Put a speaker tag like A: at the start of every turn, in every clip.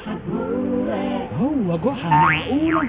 A: جحا هو
B: هو جحا معقولة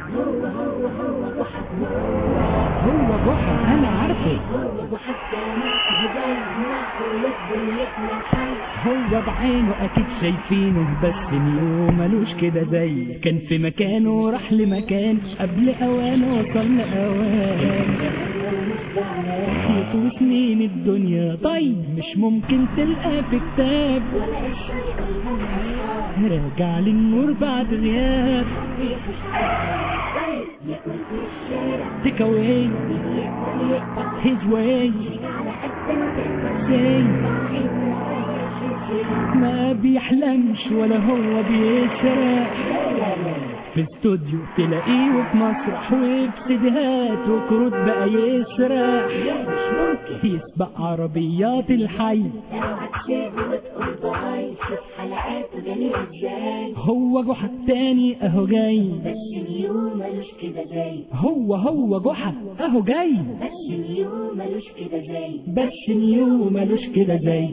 B: هو جحا أنا عارفه
A: هو جحا التاني اهو جاي معقول دنيتنا حي
B: هو بعينه أكيد شايفينه بس نيو ملوش كده زي كان في مكانه راح لمكان قبل أوانه وصل لأوان يطوي سنين الدنيا طيب مش ممكن تلقى في كتاب
A: ولا الشيء المهم
B: راجع للنور بعد غياب
A: طيب ياكل في الشارع
B: take away
A: ياكل يقطع
B: his way
A: على قد ما تقدر
B: say
A: عايز يعيش
B: ما بيحلمش ولا هو بيسرق في استوديو تلاقيه وفي مسرح وفي سيديهات وكروت بقى يسرح
A: مش ممكن
B: يسبق عربيات الحي
A: اوعى تشيل وتقول باي شوف حلقاته جميلة ازاي
B: هو جحا التاني اهو جاي
A: بس نيو ملوش كده زي
B: هو هو جحا اهو جاي
A: بس نيو ملوش كده زي
B: بس نيو ملوش كده زي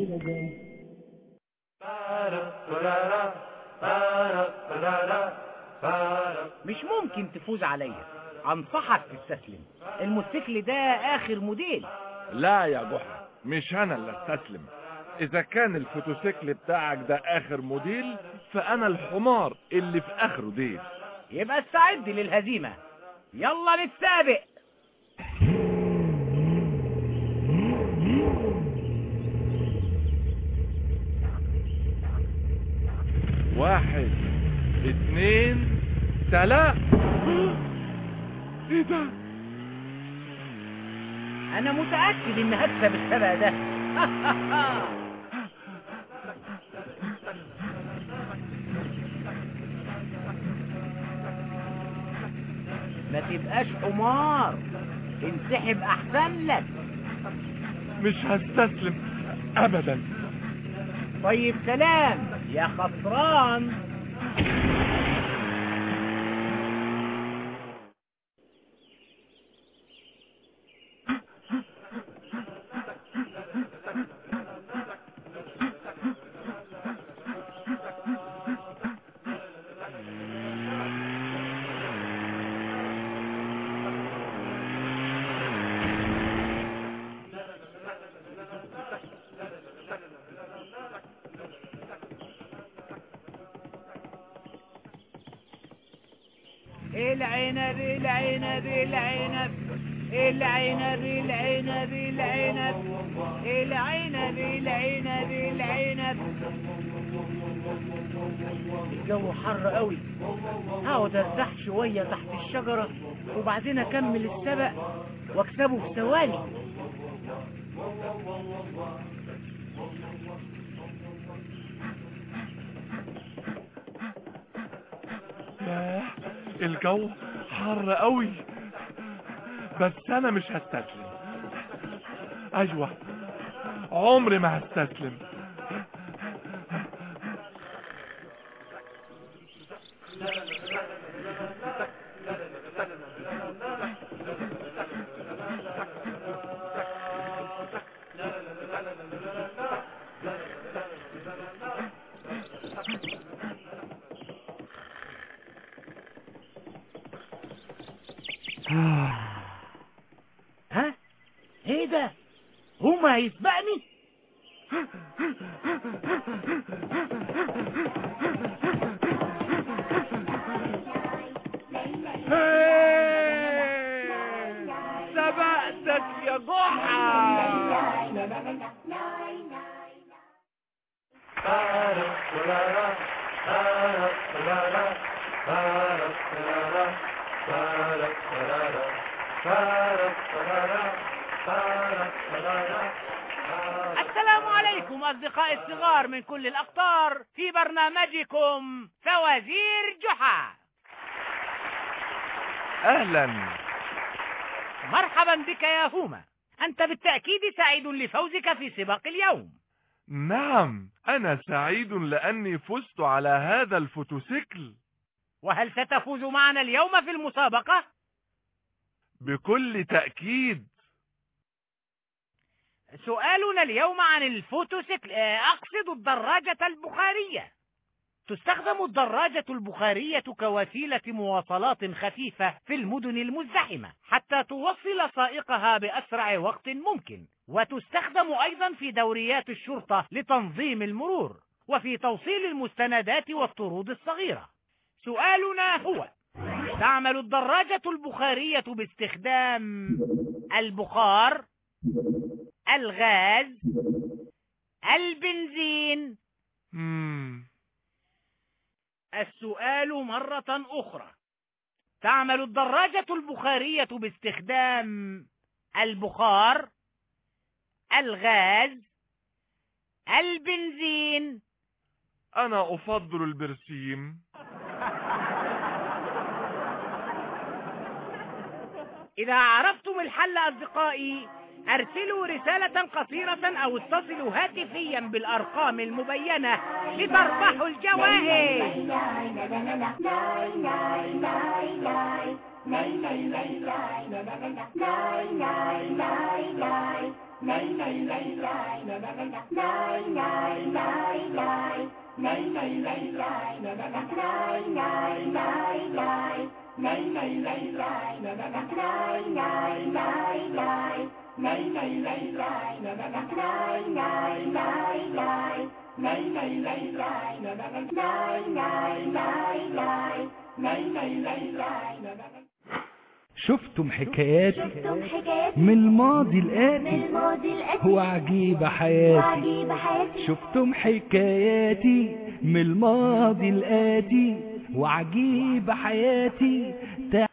C: مش ممكن تفوز عليا انصحك تستسلم الموتوسيكل ده اخر موديل
D: لا يا جحا مش انا اللي استسلم اذا كان الفوتوسيكل بتاعك ده اخر موديل فانا الحمار اللي في اخره ديل
C: يبقى استعد للهزيمة يلا نتسابق
D: واحد اتنين تلاتة ايه ده
C: انا متأكد ان هكسب السبق ده ما تبقاش حمار انسحب احسن لك
D: مش هستسلم ابدا
C: طيب سلام يا خسران العنب العنب العنب العنب العنب العنب العنب العنب العنب الجو حر قوي هقعد ارتاح شوية تحت الشجرة وبعدين اكمل السبق واكسبه في ثواني
D: ياه الجو حر قوي بس انا مش هستسلم ايوه عمري ما هستسلم
C: ها ايه ده هما هيسبقني
D: سبقتك يا جحا
C: السلام عليكم أصدقائي الصغار من كل الأقطار في برنامجكم فوازير جحا
D: اهلا
C: مرحبا بك يا هوما أنت بالتأكيد سعيد لفوزك في سباق اليوم
D: نعم انا سعيد لاني فزت على هذا الفوتوسيكل
C: وهل ستفوز معنا اليوم في المسابقة؟
D: بكل تأكيد
C: سؤالنا اليوم عن الفوتوسيكل آه، أقصد الدراجة البخارية تستخدم الدراجة البخارية كوسيلة مواصلات خفيفة في المدن المزدحمة حتى توصل سائقها بأسرع وقت ممكن وتستخدم أيضا في دوريات الشرطة لتنظيم المرور وفي توصيل المستندات والطرود الصغيرة سؤالنا هو تعمل الدراجة البخارية باستخدام البخار الغاز البنزين
D: مم.
C: السؤال مرة أخرى تعمل الدراجة البخارية باستخدام البخار الغاز البنزين
D: انا افضل البرسيم
C: إذا عرفتم الحل أصدقائي أرسلوا رسالة قصيرة أو اتصلوا هاتفيا بالأرقام المبينة لتربحوا الجوائز
B: شفتم حكاياتي
A: شفتم حكاياتي
B: من الماضي
A: من
B: الآتي
A: الماضي الأتي
B: وعجيبة حياتي
A: وعجيب حياتي
B: شفتم حكاياتي من الماضي الآتي وعجيبة حياتي